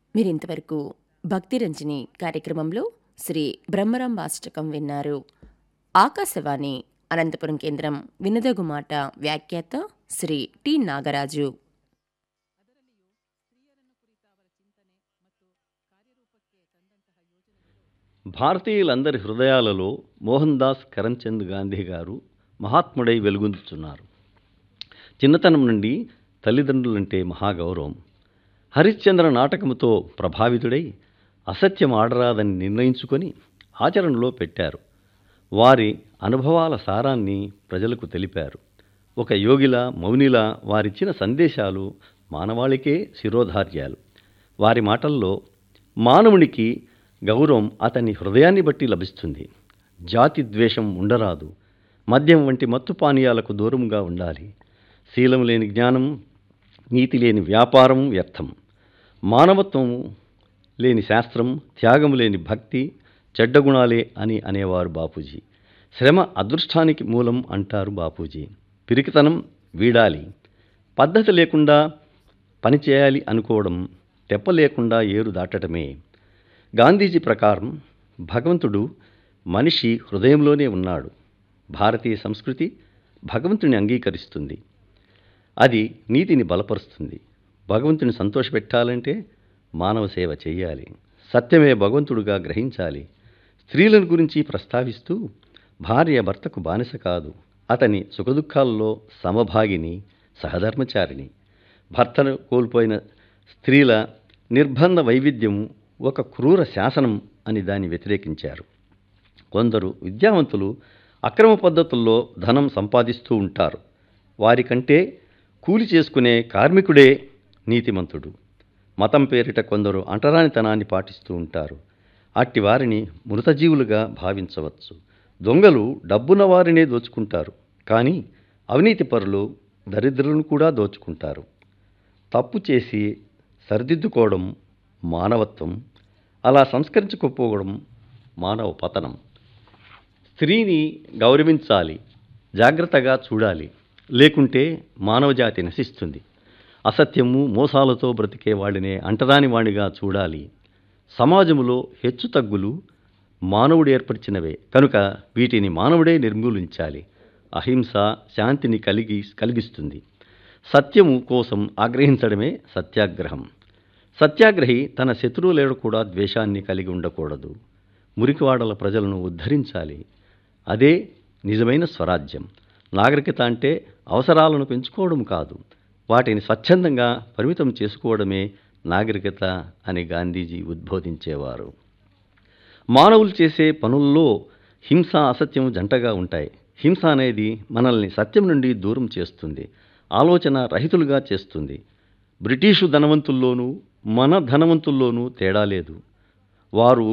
మీరింతవరకు భక్తిరంజని కార్యక్రమంలో శ్రీ బ్రహ్మరాం వాష్టకం విన్నారు ఆకాశవాణి అనంతపురం కేంద్రం వినదగు మాట వ్యాఖ్యాత శ్రీ టి నాగరాజు భారతీయులందరి హృదయాలలో మోహన్ దాస్ కరమ్చంద్ గాంధీ గారు మహాత్ముడై వెలుగొందుతున్నారు చిన్నతనం నుండి తల్లిదండ్రులంటే మహాగౌరవం హరిశ్చంద్ర నాటకముతో ప్రభావితుడై అసత్యం ఆడరాదని నిర్ణయించుకొని ఆచరణలో పెట్టారు వారి అనుభవాల సారాన్ని ప్రజలకు తెలిపారు ఒక యోగిలా మౌనిలా వారిచ్చిన సందేశాలు మానవాళికే శిరోధార్యాలు వారి మాటల్లో మానవునికి గౌరవం అతని హృదయాన్ని బట్టి లభిస్తుంది జాతి ద్వేషం ఉండరాదు మద్యం వంటి మత్తు పానీయాలకు దూరంగా ఉండాలి శీలం లేని జ్ఞానం నీతి లేని వ్యాపారం వ్యర్థం మానవత్వం లేని శాస్త్రం త్యాగం లేని భక్తి చెడ్డ గుణాలే అని అనేవారు బాపూజీ శ్రమ అదృష్టానికి మూలం అంటారు బాపూజీ పిరికితనం వీడాలి పద్ధతి లేకుండా పని చేయాలి అనుకోవడం తెప్ప లేకుండా ఏరు దాటటమే గాంధీజీ ప్రకారం భగవంతుడు మనిషి హృదయంలోనే ఉన్నాడు భారతీయ సంస్కృతి భగవంతుని అంగీకరిస్తుంది అది నీతిని బలపరుస్తుంది భగవంతుని సంతోషపెట్టాలంటే మానవ సేవ చేయాలి సత్యమే భగవంతుడుగా గ్రహించాలి స్త్రీలను గురించి ప్రస్తావిస్తూ భార్య భర్తకు బానిస కాదు అతని సుఖదుఖాల్లో సమభాగిని సహధర్మచారిణి భర్తను కోల్పోయిన స్త్రీల నిర్బంధ వైవిధ్యం ఒక క్రూర శాసనం అని దాన్ని వ్యతిరేకించారు కొందరు విద్యావంతులు అక్రమ పద్ధతుల్లో ధనం సంపాదిస్తూ ఉంటారు వారికంటే కూలి చేసుకునే కార్మికుడే నీతిమంతుడు మతం పేరిట కొందరు అంటరానితనాన్ని పాటిస్తూ ఉంటారు అట్టి వారిని మృతజీవులుగా భావించవచ్చు దొంగలు డబ్బున్న వారినే దోచుకుంటారు కానీ అవినీతి పరులు దరిద్రులను కూడా దోచుకుంటారు తప్పు చేసి సరిదిద్దుకోవడం మానవత్వం అలా సంస్కరించుకోపోవడం మానవ పతనం స్త్రీని గౌరవించాలి జాగ్రత్తగా చూడాలి లేకుంటే మానవజాతి నశిస్తుంది అసత్యము మోసాలతో బ్రతికే వాడినే అంటరాని వాడిగా చూడాలి సమాజములో హెచ్చు తగ్గులు మానవుడు ఏర్పరిచినవే కనుక వీటిని మానవుడే నిర్మూలించాలి అహింస శాంతిని కలిగి కలిగిస్తుంది సత్యము కోసం ఆగ్రహించడమే సత్యాగ్రహం సత్యాగ్రహి తన శత్రువులేడు కూడా ద్వేషాన్ని కలిగి ఉండకూడదు మురికివాడల ప్రజలను ఉద్ధరించాలి అదే నిజమైన స్వరాజ్యం నాగరికత అంటే అవసరాలను పెంచుకోవడం కాదు వాటిని స్వచ్ఛందంగా పరిమితం చేసుకోవడమే నాగరికత అని గాంధీజీ ఉద్బోధించేవారు మానవులు చేసే పనుల్లో హింస అసత్యం జంటగా ఉంటాయి హింస అనేది మనల్ని సత్యం నుండి దూరం చేస్తుంది ఆలోచన రహితులుగా చేస్తుంది బ్రిటిషు ధనవంతుల్లోనూ మన ధనవంతుల్లోనూ తేడా లేదు వారు